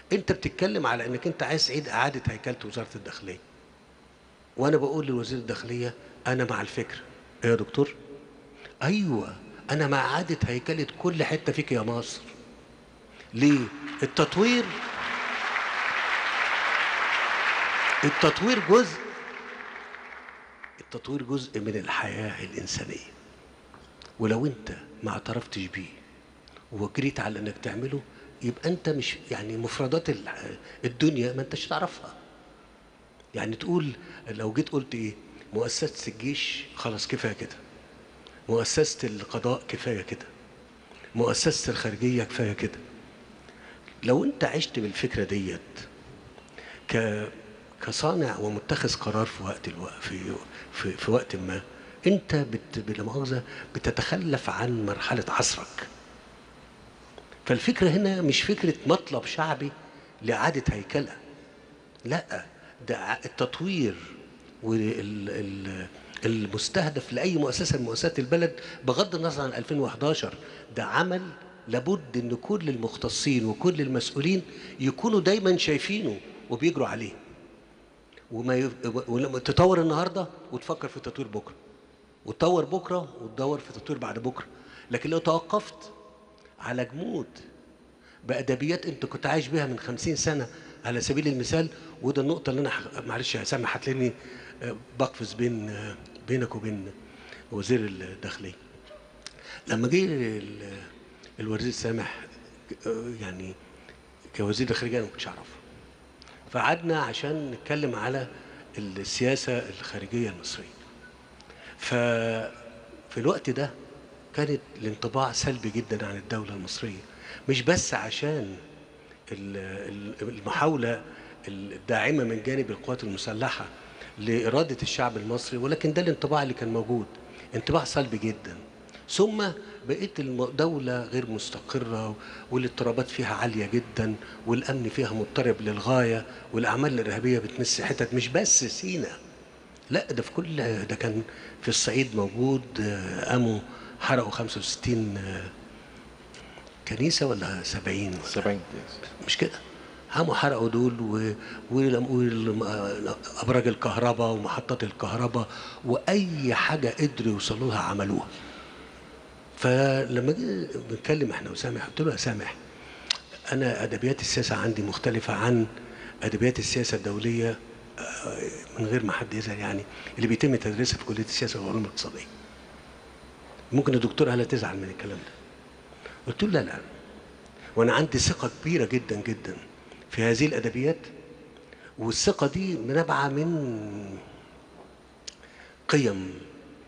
انت بتتكلم على انك انت عايز تعيد اعاده هيكله وزاره الداخليه وانا بقول لوزير الداخليه انا مع الفكره ايه يا دكتور ايوه انا مع اعاده هيكله كل حته فيك يا مصر ليه التطوير التطوير جزء التطوير جزء من الحياه الانسانيه ولو انت ما اعترفتش بيه وجريت على انك تعمله يبقى انت مش يعني مفردات ال- الدنيا ما انتش تعرفها يعني تقول لو جيت قلت ايه مؤسسه الجيش خلاص كفايه كده مؤسسه القضاء كفايه كده مؤسسه الخارجيه كفايه كده لو انت عشت بالفكره ديت ك كصانع ومتخذ قرار في وقت الو... في في, في وقت ما انت بت... بلا مؤاخذه بتتخلف عن مرحله عصرك فالفكره هنا مش فكره مطلب شعبي لاعاده هيكله لا ده ع- التطوير والمستهدف لاي مؤسسه من مؤسسات البلد بغض النظر عن 2011 ده عمل لابد ان كل المختصين وكل المسؤولين يكونوا دايما شايفينه وبيجروا عليه وما ي... ولما تطور النهارده وتفكر في تطوير بكره وتطور بكره وتدور في تطوير بعد بكره لكن لو توقفت على جمود بادبيات انت كنت عايش بيها من خمسين سنه على سبيل المثال وده النقطه اللي انا ح- معلش يا سامح هتلاقيني آه، بقفز بين آه، بينك وبين وزير الداخليه لما جه ال- الوزير سامح آه، يعني كوزير الخارجيه انا ما كنتش اعرفه فقعدنا عشان نتكلم على السياسه الخارجيه المصريه ففي الوقت ده كانت الانطباع سلبي جدا عن الدولة المصرية مش بس عشان ال- ال- المحاولة الداعمة من جانب القوات المسلحة لإرادة الشعب المصري ولكن ده الانطباع اللي كان موجود انطباع سلبي جدا ثم بقيت الدولة غير مستقرة والاضطرابات فيها عالية جدا والأمن فيها مضطرب للغاية والأعمال الإرهابية بتمس حتت مش بس سينا لا ده في كل ده كان في الصعيد موجود آه، قاموا حرقوا 65 آه، كنيسة ولا 70 ولا 70 مش كده قاموا حرقوا دول و- ولم- وابراج الكهرباء ومحطات الكهرباء واي حاجه قدروا يوصلوا لها عملوها فلما جينا بنتكلم احنا وسامح قلت له يا سامح انا ادبيات السياسه عندي مختلفه عن ادبيات السياسه الدوليه آه، من غير ما حد يزعل يعني اللي بيتم تدريسها في كليه السياسه والعلوم الاقتصاديه ممكن الدكتور هلا تزعل من الكلام ده قلت له لا لا وانا عندي ثقه كبيره جدا جدا في هذه الادبيات والثقه دي نابعه من قيم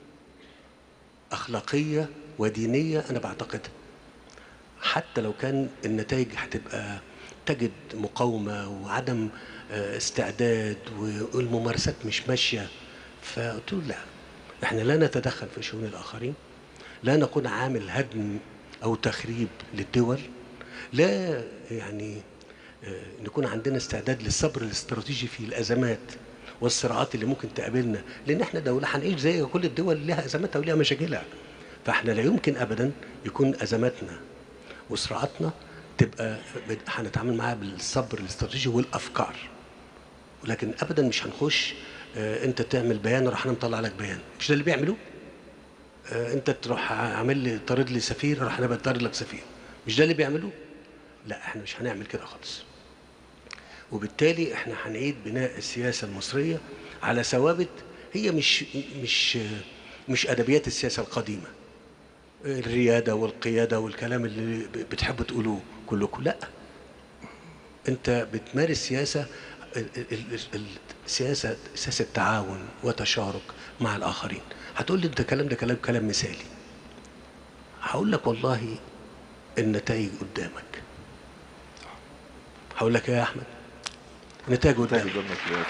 اخلاقيه ودينيه انا بعتقدها حتى لو كان النتائج هتبقى تجد مقاومه وعدم آه، استعداد والممارسات مش ماشيه فقلت له لا احنا لا نتدخل في شؤون الاخرين لا نكون عامل هدم او تخريب للدول لا يعني آه، نكون عندنا استعداد للصبر الاستراتيجي في الازمات والصراعات اللي ممكن تقابلنا لان احنا دوله هنعيش زي كل الدول اللي لها ازماتها ولها مشاكلها فاحنا لا يمكن ابدا يكون ازماتنا وصراعاتنا تبقى بد- هنتعامل معاها بالصبر الاستراتيجي والافكار ولكن ابدا مش هنخش آه، انت تعمل بيان راح انا مطلع لك بيان مش ده اللي بيعملوه آه، انت تروح عامل لي طارد لي سفير راح انا بطارد لك سفير مش ده اللي بيعملوه لا احنا مش هنعمل كده خالص وبالتالي احنا هنعيد بناء السياسه المصريه على ثوابت هي مش مش مش ادبيات السياسه القديمه الرياده والقياده والكلام اللي بتحبوا تقولوه كلكم لا انت بتمارس سياسه ال- ال- ال- السياسه سياسه تعاون وتشارك مع الاخرين هتقول لي انت الكلام ده كلام كلام مثالي هقول لك والله النتائج قدامك هقول لك إيه يا احمد النتائج قدامك قدامك